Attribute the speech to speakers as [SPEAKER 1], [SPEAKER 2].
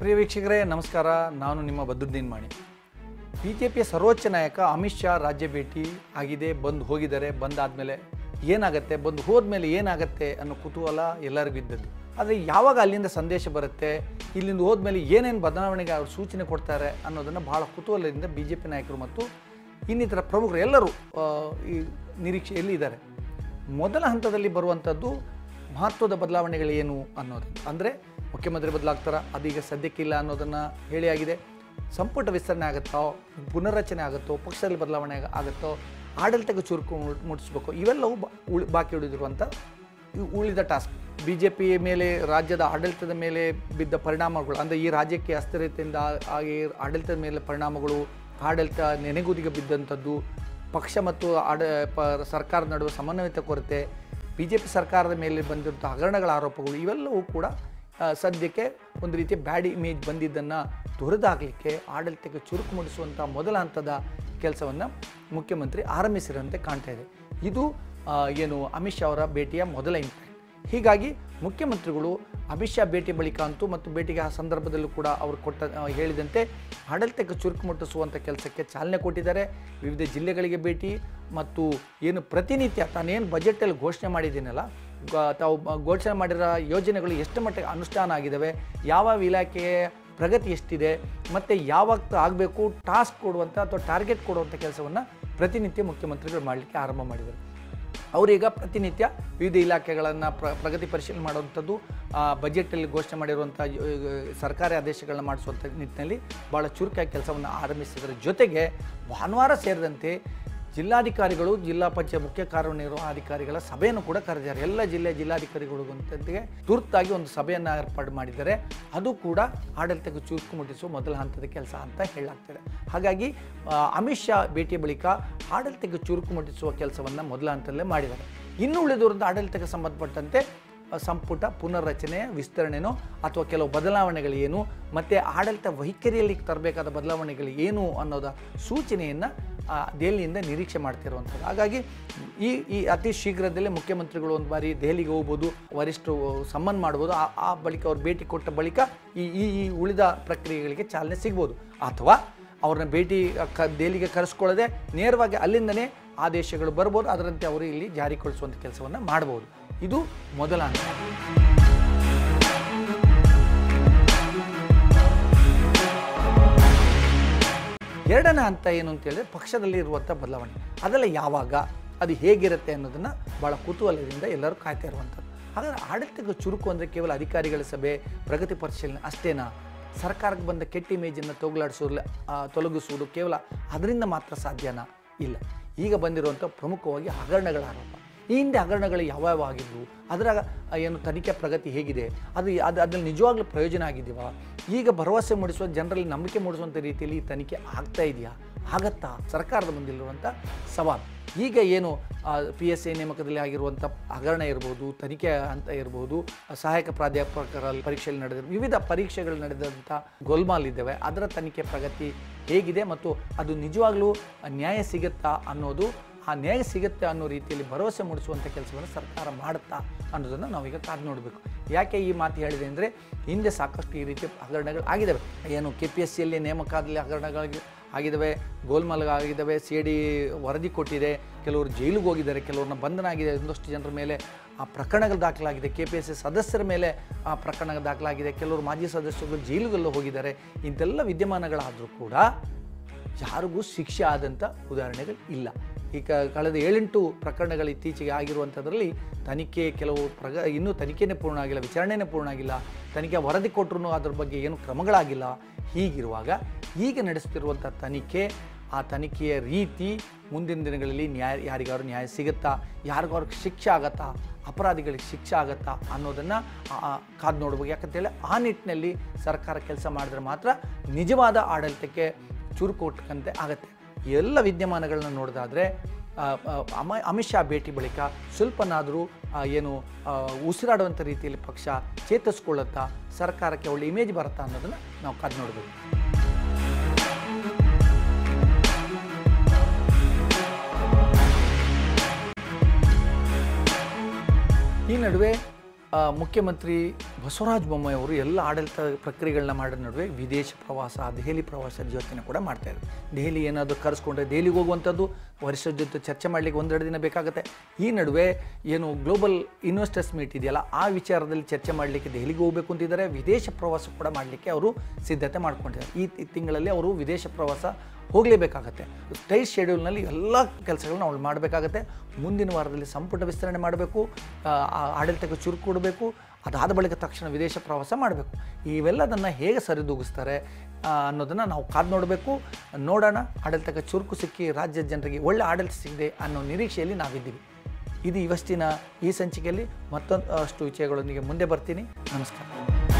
[SPEAKER 1] ಪ್ರಿಯ ವೀಕ್ಷಕರೇ ನಮಸ್ಕಾರ ನಾನು ನಿಮ್ಮ ಬದ್ರುದ್ದೀನ್ ಮಾಣಿ ಬಿ ಜೆ ಪಿಯ ಸರ್ವೋಚ್ಚ ನಾಯಕ ಅಮಿತ್ ಶಾ ರಾಜ್ಯ ಭೇಟಿ ಆಗಿದೆ ಬಂದು ಹೋಗಿದ್ದಾರೆ ಬಂದಾದಮೇಲೆ ಏನಾಗುತ್ತೆ ಬಂದು ಹೋದ್ಮೇಲೆ ಏನಾಗುತ್ತೆ ಅನ್ನೋ ಕುತೂಹಲ ಎಲ್ಲರಿಗೂ ಇದ್ದದ್ದು ಆದರೆ ಯಾವಾಗ ಅಲ್ಲಿಂದ ಸಂದೇಶ ಬರುತ್ತೆ ಇಲ್ಲಿಂದ ಹೋದ್ಮೇಲೆ ಏನೇನು ಬದಲಾವಣೆಗೆ ಅವರು ಸೂಚನೆ ಕೊಡ್ತಾರೆ ಅನ್ನೋದನ್ನು ಬಹಳ ಕುತೂಹಲದಿಂದ ಬಿ ಜೆ ಪಿ ನಾಯಕರು ಮತ್ತು ಇನ್ನಿತರ ಪ್ರಮುಖರು ಎಲ್ಲರೂ ಆ, ಈ ನಿರೀಕ್ಷೆಯಲ್ಲಿ ಇದ್ದಾರೆ ಮೊದಲ ಹಂತದಲ್ಲಿ ಬರುವಂಥದ್ದು ಮಹತ್ವದ ಬದಲಾವಣೆಗಳೇನು ಅನ್ನೋದು ಅಂದರೆ ಮುಖ್ಯಮಂತ್ರಿ ಬದಲಾಗ್ತಾರ ಅದೀಗ ಸದ್ಯಕ್ಕಿಲ್ಲ ಅನ್ನೋದನ್ನು ಹೇಳಿ ಆಗಿದೆ ಸಂಪುಟ ವಿಸ್ತರಣೆ ಆಗುತ್ತೋ ಪುನರ್ರಚನೆ ಆಗುತ್ತೋ ಪಕ್ಷದಲ್ಲಿ ಬದಲಾವಣೆ ಆಗ- ಆಗುತ್ತೋ ಆಡಳಿತಕ್ಕೆ ಚುರುಕು ಮುಟ್- ಮುಟ್ಟಿಸ್ಬೇಕು ಇವೆಲ್ಲವೂ ಬಾ- ಉಳ್ ಬಾಕಿ ಉಳಿದಿರುವಂಥ ಇವು ಉಳಿದ ಟಾಸ್ಕ್ ಬಿ ಜೆ ಪಿ ಮೇಲೆ ರಾಜ್ಯದ ಆಡಳಿತದ ಮೇಲೆ ಬಿದ್ದ ಪರಿಣಾಮಗಳು ಅಂದರೆ ಈ ರಾಜ್ಯಕ್ಕೆ ಅಸ್ಥಿರತೆಯಿಂದ ಆಗಿ ಆಡಳಿತದ ಮೇಲೆ ಪರಿಣಾಮಗಳು ಆಡಳಿತ ನೆನೆಗುದಿಗೆ ಬಿದ್ದಂಥದ್ದು ಪಕ್ಷ ಮತ್ತು ಆಡ ಪ ಸರ್ಕಾರದ ನಡುವೆ ಸಮನ್ವಯತೆ ಕೊರತೆ ಬಿ ಜೆ ಪಿ ಸರ್ಕಾರದ ಮೇಲೆ ಬಂದಿರುವಂಥ ಹಗರಣಗಳ ಆರೋಪಗಳು ಇವೆಲ್ಲವೂ ಕೂಡ ಆ, ಸದ್ಯಕ್ಕೆ ಒಂದು ರೀತಿಯ ಬ್ಯಾಡ್ ಇಮೇಜ್ ಬಂದಿದ್ದನ್ನು ತೊರೆದಾಗಲಿಕ್ಕೆ ಆಡಳಿತಕ್ಕೆ ಚುರುಕು ಮೂಡಿಸುವಂಥ ಮೊದಲ ಹಂತದ ಕೆಲಸವನ್ನು ಮುಖ್ಯಮಂತ್ರಿ ಆರಂಭಿಸಿರಂತೆ ಕಾಣ್ತಾ ಇದೆ ಇದು ಆ, ಏನು ಅಮಿತ್ ಶಾ ಅವರ ಭೇಟಿಯ ಮೊದಲ ಇಂಪ್ಯಾಕ್ಟ್ ಹೀಗಾಗಿ ಮುಖ್ಯಮಂತ್ರಿಗಳು ಅಮಿತ್ ಶಾ ಭೇಟಿ ಬಳಿಕ ಅಂತೂ ಮತ್ತು ಭೇಟಿಗೆ ಆ ಸಂದರ್ಭದಲ್ಲೂ ಕೂಡ ಅವರು ಕೊಟ್ಟ ಆ, ಹೇಳಿದಂತೆ ಆಡಳಿತಕ್ಕೆ ಚುರುಕು ಮುಟ್ಟಿಸುವಂಥ ಕೆಲಸಕ್ಕೆ ಚಾಲನೆ ಕೊಟ್ಟಿದ್ದಾರೆ ವಿವಿಧ ಜಿಲ್ಲೆಗಳಿಗೆ ಭೇಟಿ ಮತ್ತು ಏನು ಪ್ರತಿನಿತ್ಯ ತಾನೇನು ಬಜೆಟಲ್ಲಿ ಘೋಷಣೆ ಮಾಡಿದ್ದೀನಲ್ಲ ಗ- ತಾವು ಬ- ಘೋಷಣೆ ಮಾಡಿರೋ ಯೋಜನೆಗಳು ಎಷ್ಟು ಮಟ್ಟಿಗೆ ಅನುಷ್ಠಾನ ಆಗಿದ್ದಾವೆ ಯಾವ ಇಲಾಖೆಯ ಪ್ರಗತಿ ಎಷ್ಟಿದೆ ಮತ್ತು ಯಾವಾಗ ಆಗಬೇಕು ಟಾಸ್ಕ್ ಕೊಡುವಂಥ ಅಥವಾ ಟಾರ್ಗೆಟ್ ಕೊಡುವಂಥ ಕೆಲಸವನ್ನು ಪ್ರತಿನಿತ್ಯ ಮುಖ್ಯಮಂತ್ರಿಗಳು ಮಾಡಲಿಕ್ಕೆ ಆರಂಭ ಮಾಡಿದರು ಅವರೀಗ ಪ್ರತಿನಿತ್ಯ ವಿವಿಧ ಇಲಾಖೆಗಳನ್ನು ಪ್ರ ಪ್ರಗತಿ ಪರಿಶೀಲನೆ ಮಾಡುವಂಥದ್ದು ಆ, ಬಜೆಟಲ್ಲಿ ಘೋಷಣೆ ಮಾಡಿರುವಂಥ ಯೋ- ಯೋ- ಸರ್ಕಾರಿ ಆದೇಶಗಳನ್ನ ಮಾಡಿಸುವಂಥ ನಿಟ್ಟಿನಲ್ಲಿ ಭಾಳ ಚುರುಕಾಗಿ ಕೆಲಸವನ್ನು ಆರಂಭಿಸಿದ್ರ ಜೊತೆಗೆ ಭಾನುವಾರ ಸೇರಿದಂತೆ ಜಿಲ್ಲಾಧಿಕಾರಿಗಳು ಜಿಲ್ಲಾ ಪಂಚಾಯತ್ ಮುಖ್ಯ ಕಾರ್ಯನಿರ್ವಹಣಾಧಿಕಾರಿಗಳ ಸಭೆಯನ್ನು ಕೂಡ ಕರೆದಿದ್ದಾರೆ ಎಲ್ಲ ಜಿಲ್ಲೆಯ ಜಿಲ್ಲಾಧಿಕಾರಿಗಳಿಗೊಂದಿಗೆ ತುರ್ತಾಗಿ ಒಂದು ಸಭೆಯನ್ನು ಏರ್ಪಾಡು ಮಾಡಿದ್ದಾರೆ ಅದು ಕೂಡ ಆಡಳಿತಕ್ಕೆ ಚುರುಕು ಮುಟ್ಟಿಸುವ ಮೊದಲ ಹಂತದ ಕೆಲಸ ಅಂತ ಹೇಳಲಾಗ್ತದೆ ಹಾಗಾಗಿ ಆ, ಅಮಿತ್ ಶಾ ಭೇಟಿಯ ಬಳಿಕ ಆಡಳಿತಕ್ಕೆ ಚುರುಕು ಮುಟ್ಟಿಸುವ ಕೆಲಸವನ್ನು ಮೊದಲ ಹಂತದಲ್ಲೇ ಮಾಡಿದ್ದಾರೆ ಇನ್ನು ಉಳಿದವರದ್ದು ಆಡಳಿತಕ್ಕೆ ಸಂಬಂಧಪಟ್ಟಂತೆ ಆ, ಸಂಪುಟ ಪುನರ್ರಚನೆ ವಿಸ್ತರಣೆನೋ ಅಥವಾ ಕೆಲವು ಬದಲಾವಣೆಗಳು ಏನು ಮತ್ತು ಆಡಳಿತ ವೈಖರಿಯಲ್ಲಿ ತರಬೇಕಾದ ಬದಲಾವಣೆಗಳು ಏನು ಅನ್ನೋದ ಸೂಚನೆಯನ್ನು ದೆಹಲಿಯಿಂದ ನಿರೀಕ್ಷೆ ಮಾಡ್ತಿರುವಂಥದ್ದು ಹಾಗಾಗಿ ಈ ಈ ಅತಿ ಶೀಘ್ರದಲ್ಲೇ ಮುಖ್ಯಮಂತ್ರಿಗಳು ಒಂದು ಬಾರಿ ದೆಹಲಿಗೆ ಹೋಗ್ಬೋದು ವರಿಷ್ಠರು ಸಮ್ಮನ್ ಮಾಡ್ಬೋದು ಆ ಆ ಬಳಿಕ ಅವ್ರು ಭೇಟಿ ಕೊಟ್ಟ ಬಳಿಕ ಈ ಈ ಈ ಉಳಿದ ಪ್ರಕ್ರಿಯೆಗಳಿಗೆ ಚಾಲನೆ ಸಿಗ್ಬೋದು ಅಥವಾ ಅವ್ರನ್ನ ಭೇಟಿ ಕ ದೆಹಲಿಗೆ ಕರೆಸ್ಕೊಳ್ಳದೆ ನೇರವಾಗಿ ಅಲ್ಲಿಂದನೇ ಆದೇಶಗಳು ಬರ್ಬೋದು ಅದರಂತೆ ಅವರು ಇಲ್ಲಿ ಜಾರಿಗೊಳಿಸುವಂಥ ಕೆಲಸವನ್ನು ಮಾಡ್ಬೋದು ಇದು ಮೊದಲ ಹಂತ ಎರಡನೇ ಹಂತ ಏನು ಅಂತ ಹೇಳಿದ್ರೆ ಪಕ್ಷದಲ್ಲಿ ಇರುವಂಥ ಬದಲಾವಣೆ ಅದೆಲ್ಲ ಯಾವಾಗ ಅದು ಹೇಗಿರುತ್ತೆ ಅನ್ನೋದನ್ನು ಭಾಳ ಕುತೂಹಲದಿಂದ ಎಲ್ಲರೂ ಕಾಯ್ತಾ ಇರುವಂಥದ್ದು ಹಾಗಾದ್ರೆ ಆಡಳಿತಕ್ಕೆ ಚುರುಕು ಅಂದರೆ ಕೇವಲ ಅಧಿಕಾರಿಗಳ ಸಭೆ ಪ್ರಗತಿ ಪರಿಶೀಲನೆ ಅಷ್ಟೇನಾ ಸರ್ಕಾರಕ್ಕೆ ಬಂದ ಕೆಟ್ಟ ಇಮೇಜನ್ನು ತೊಗಲಾಡಿಸೋದು ಆ, ತೊಲಗಿಸುವುದು ಕೇವಲ ಅದರಿಂದ ಮಾತ್ರ ಸಾಧ್ಯನಾ ಇಲ್ಲ ಈಗ ಬಂದಿರುವಂಥ ಪ್ರಮುಖವಾಗಿ ಹಗರಣಗಳ ಆರೋಪ ಈ ಹಿಂದೆ ಹಗರಣಗಳು ಯಾವ್ಯಾವ ಆಗಿದ್ವು ಅದರ ಏನು ತನಿಖೆ ಪ್ರಗತಿ ಹೇಗಿದೆ ಅದು ಅದು ಅದ್ರಲ್ಲಿ ನಿಜವಾಗ್ಲೂ ಪ್ರಯೋಜನ ಆಗಿದೆಯಾ ಈಗ ಭರವಸೆ ಮೂಡಿಸುವ ಜನರಲ್ಲಿ ನಂಬಿಕೆ ಮೂಡಿಸುವಂಥ ರೀತಿಯಲ್ಲಿ ಈ ತನಿಖೆ ಆಗ್ತಾ ಇದೆಯಾ ಆಗತ್ತಾ ಸರ್ಕಾರದ ಮುಂದಿರುವಂಥ ಸವಾಲು ಈಗ ಏನು ಪಿ ಎಸ್ ಎ ನೇಮಕದಲ್ಲಿ ಆಗಿರುವಂಥ ಹಗರಣ ಇರ್ಬೋದು ತನಿಖೆ ಅಂತ ಇರ್ಬೋದು ಸಹಾಯಕ ಪ್ರಾಧ್ಯಾಪಕರ ಪರೀಕ್ಷೆಯಲ್ಲಿ ನಡೆದ ವಿವಿಧ ಪರೀಕ್ಷೆಗಳು ನಡೆದಂಥ ಗೋಲ್ಮಾಲ್ ಇದ್ದಾವೆ ಅದರ ತನಿಖೆ ಪ್ರಗತಿ ಹೇಗಿದೆ ಮತ್ತು ಅದು ನಿಜವಾಗ್ಲೂ ನ್ಯಾಯ ಸಿಗುತ್ತಾ ಅನ್ನೋದು ಆ ನ್ಯಾಯ ಸಿಗುತ್ತೆ ಅನ್ನೋ ರೀತಿಯಲ್ಲಿ ಭರವಸೆ ಮೂಡಿಸುವಂಥ ಕೆಲಸವನ್ನು ಸರ್ಕಾರ ಮಾಡುತ್ತಾ ಅನ್ನೋದನ್ನು ನಾವೀಗ ಕಾದು ನೋಡಬೇಕು ಯಾಕೆ ಈ ಮಾತು ಹೇಳಿದೆ ಅಂದರೆ ಹಿಂದೆ ಸಾಕಷ್ಟು ಈ ರೀತಿಯ ಹಗರಣಗಳು ಆಗಿದ್ದಾವೆ ಏನು ಕೆ ಪಿ ಎಸ್ ಸಿಯಲ್ಲಿ ನೇಮಕಾದಲ್ಲಿ ಹಗರಣಗಳಿಗೆ ಆಗಿದ್ದಾವೆ ಗೋಲ್ಮಾಲ್ ಆಗಿದ್ದಾವೆ ಸಿ ಡಿ ವರದಿ ಕೊಟ್ಟಿದೆ ಕೆಲವರು ಜೈಲಿಗೆ ಹೋಗಿದ್ದಾರೆ ಕೆಲವ್ರನ್ನ ಬಂಧನ ಆಗಿದೆ ಒಂದಷ್ಟು ಜನರ ಮೇಲೆ ಆ ಪ್ರಕರಣಗಳು ದಾಖಲಾಗಿದೆ ಕೆ ಪಿ ಎಸ್ ಸಿ ಸದಸ್ಯರ ಮೇಲೆ ಆ ಪ್ರಕರಣ ದಾಖಲಾಗಿದೆ ಕೆಲವರು ಮಾಜಿ ಸದಸ್ಯರು ಜೈಲುಗಲ್ಲೂ ಹೋಗಿದ್ದಾರೆ ಇಂಥೆಲ್ಲ ವಿದ್ಯಮಾನಗಳಾದರೂ ಕೂಡ ಯಾರಿಗೂ ಶಿಕ್ಷೆ ಆದಂಥ ಉದಾಹರಣೆಗಳು ಇಲ್ಲ ಈಗ ಕಳೆದ ಏಳೆಂಟು ಪ್ರಕರಣಗಳು ಇತ್ತೀಚೆಗೆ ಆಗಿರುವಂಥದ್ರಲ್ಲಿ ತನಿಖೆ ಕೆಲವು ಪ್ರಗ ಇನ್ನೂ ತನಿಖೆನೇ ಪೂರ್ಣ ಆಗಿಲ್ಲ ವಿಚಾರಣೆನೇ ಪೂರ್ಣ ಆಗಿಲ್ಲ ತನಿಖೆ ವರದಿ ಕೊಟ್ಟರು ಅದ್ರ ಬಗ್ಗೆ ಏನು ಕ್ರಮಗಳಾಗಿಲ್ಲ ಹೀಗಿರುವಾಗ ಈಗ ನಡೆಸ್ತಿರುವಂಥ ತನಿಖೆ ಆ ತನಿಖೆಯ ರೀತಿ ಮುಂದಿನ ದಿನಗಳಲ್ಲಿ ನ್ಯಾಯ ಯಾರಿಗಾದ್ರು ನ್ಯಾಯ ಸಿಗುತ್ತಾ ಯಾರಿಗಾದ್ರು ಶಿಕ್ಷೆ ಆಗತ್ತಾ ಅಪರಾಧಿಗಳಿಗೆ ಶಿಕ್ಷೆ ಆಗತ್ತಾ ಅನ್ನೋದನ್ನು ಕಾದು ನೋಡ್ಬೇಕು ಯಾಕಂತೇಳಿ ಆ ನಿಟ್ಟಿನಲ್ಲಿ ಸರ್ಕಾರ ಕೆಲಸ ಮಾಡಿದ್ರೆ ಮಾತ್ರ ನಿಜವಾದ ಆಡಳಿತಕ್ಕೆ ಚುರುಕು ಕೊಟ್ಟಂತೆ ಆಗತ್ತೆ ಎಲ್ಲ ವಿದ್ಯಮಾನಗಳನ್ನ ನೋಡಿದಾದ್ರೆ ಆ, ಆ, ಅಮ ಅಮಿತ್ ಶಾ ಭೇಟಿ ಬಳಿಕ ಸ್ವಲ್ಪನಾದರೂ ಆ, ಏನು ಆ, ಉಸಿರಾಡುವಂಥ ರೀತಿಯಲ್ಲಿ ಪಕ್ಷ ಚೇತರಿಸ್ಕೊಳ್ಳುತ್ತಾ ಸರ್ಕಾರಕ್ಕೆ ಒಳ್ಳೆ ಇಮೇಜ್ ಬರುತ್ತಾ ಅನ್ನೋದನ್ನು ನಾವು ಕಾದು ನೋಡಬೇಕು ಈ ನಡುವೆ ಆ, ಮುಖ್ಯಮಂತ್ರಿ ಬಸವರಾಜ ಬೊಮ್ಮಾಯಿ ಅವರು ಎಲ್ಲ ಆಡಳಿತ ಪ್ರಕ್ರಿಯೆಗಳನ್ನ ಮಾಡಿದ ನಡುವೆ ವಿದೇಶ ಪ್ರವಾಸ ದೆಹಲಿ ಪ್ರವಾಸದ ಯೋಚನೆ ಕೂಡ ಮಾಡ್ತಾ ಇದ್ದಾರೆ ದೆಹಲಿ ಏನಾದರೂ ಕರೆಸ್ಕೊಂಡ್ರೆ ದೆಹಲಿಗೆ ಹೋಗುವಂಥದ್ದು ವರಿಷ್ಠರ ಜೊತೆ ಚರ್ಚೆ ಮಾಡಲಿಕ್ಕೆ ಒಂದೆರಡು ದಿನ ಬೇಕಾಗುತ್ತೆ ಈ ನಡುವೆ ಏನು ಗ್ಲೋಬಲ್ ಇನ್ವೆಸ್ಟರ್ಸ್ ಮೀಟ್ ಇದೆಯಲ್ಲ ಆ ವಿಚಾರದಲ್ಲಿ ಚರ್ಚೆ ಮಾಡಲಿಕ್ಕೆ ದೆಹಲಿಗೆ ಹೋಗಬೇಕು ಅಂತಿದ್ದಾರೆ ವಿದೇಶ ಪ್ರವಾಸ ಕೂಡ ಮಾಡಲಿಕ್ಕೆ ಅವರು ಸಿದ್ಧತೆ ಮಾಡ್ಕೊಂಡಿದ್ದಾರೆ ಈ ತಿ- ತಿಂಗಳಲ್ಲಿ ಅವರು ವಿದೇಶ ಪ್ರವಾಸ ಹೋಗಲೇಬೇಕಾಗತ್ತೆ ಟೈಟ್ ಶೆಡ್ಯೂಲ್ನಲ್ಲಿ ಎಲ್ಲ ಕೆಲಸಗಳನ್ನ ಅವಳು ಮಾಡಬೇಕಾಗತ್ತೆ ಮುಂದಿನ ವಾರದಲ್ಲಿ ಸಂಪುಟ ವಿಸ್ತರಣೆ ಮಾಡಬೇಕು ಆಡಳಿತಕ್ಕೆ ಚುರುಕು ಕೊಡಬೇಕು ಅದಾದ ಬಳಿಕ ತಕ್ಷಣ ವಿದೇಶ ಪ್ರವಾಸ ಮಾಡಬೇಕು ಇವೆಲ್ಲದನ್ನು ಹೇಗೆ ಸರಿದೂಗಿಸ್ತಾರೆ ಆ, ಅನ್ನೋದನ್ನು ನಾವು ಕಾದು ನೋಡಬೇಕು ನೋಡೋಣ ಆಡಳಿತಕ್ಕೆ ಚುರುಕು ಸಿಕ್ಕಿ ರಾಜ್ಯದ ಜನರಿಗೆ ಒಳ್ಳೆ ಆಡಳಿತ ಸಿಗದೆ ಅನ್ನೋ ನಿರೀಕ್ಷೆಯಲ್ಲಿ ನಾವಿದ್ದೀವಿ ಇದು ಇವತ್ತಿನ ಈ ಸಂಚಿಕೆಯಲ್ಲಿ ಮತ್ತೊಂದು ಅಷ್ಟು ವಿಷಯಗಳೊಂದಿಗೆ ಮುಂದೆ ಬರ್ತೀನಿ ನಮಸ್ಕಾರ